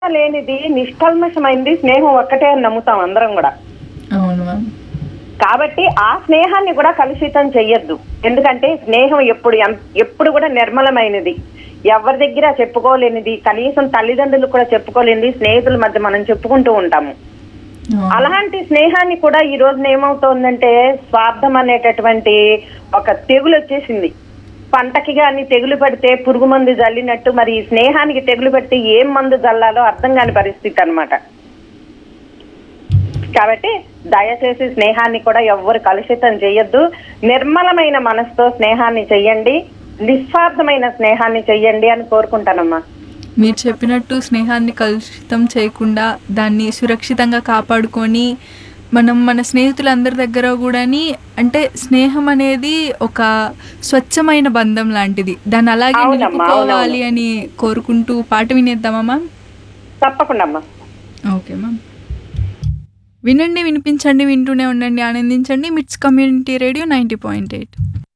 లేనిది నిష్కల్మషమైంది స్నేహం ఒక్కటే అని నమ్ముతాం అందరం కూడా అవును మ్యామ్ కాబట్టి ఆ స్నేహాన్ని కూడా కలుషితం చెయ్యొద్దు ఎందుకంటే స్నేహం ఎప్పుడు ఎం- ఎప్పుడు కూడా నిర్మలమైనది ఎవరి దగ్గర చెప్పుకోలేనిది కనీసం తల్లిదండ్రులు కూడా చెప్పుకోలేనిది స్నేహితుల మధ్య మనం చెప్పుకుంటూ ఉంటాము అవును. అలాంటి స్నేహాన్ని కూడా ఈ రోజున ఏమవుతోందంటే స్వార్థం అనేటటువంటి ఒక తెగులు వచ్చేసింది పంటకి గాని తెగులు పడితే పురుగు మందు జల్లినట్టు మరి ఈ స్నేహానికి తెగులు పడితే ఏం మందు జల్లాలో అర్థం కాని పరిస్థితి అన్నమాట కాబట్టి దయచేసి స్నేహాన్ని కూడా ఎవ్వరు కలుషితం చేయొద్దు నిర్మలమైన మనసుతో స్నేహాన్ని చెయ్యండి నిస్వార్థమైన స్నేహాన్ని చెయ్యండి అని కోరుకుంటానమ్మా మీరు చెప్పినట్టు స్నేహాన్ని కలుషితం చేయకుండా దాన్ని సురక్షితంగా కాపాడుకొని మనం మన స్నేహితులందరి దగ్గర కూడాని అంటే స్నేహం అనేది ఒక స్వచ్ఛమైన బంధం లాంటిది దాన్ని అలాగే అవునమ్మా, నిలుపుకోవాలి అని కోరుకుంటూ పాట వినేద్దామా మ్యామ్ తప్పకుండా అమ్మా ఓకే మ్యామ్ వినండి వినిపించండి వింటూనే ఉండండి ఆనందించండి MITS community radio ninety point eight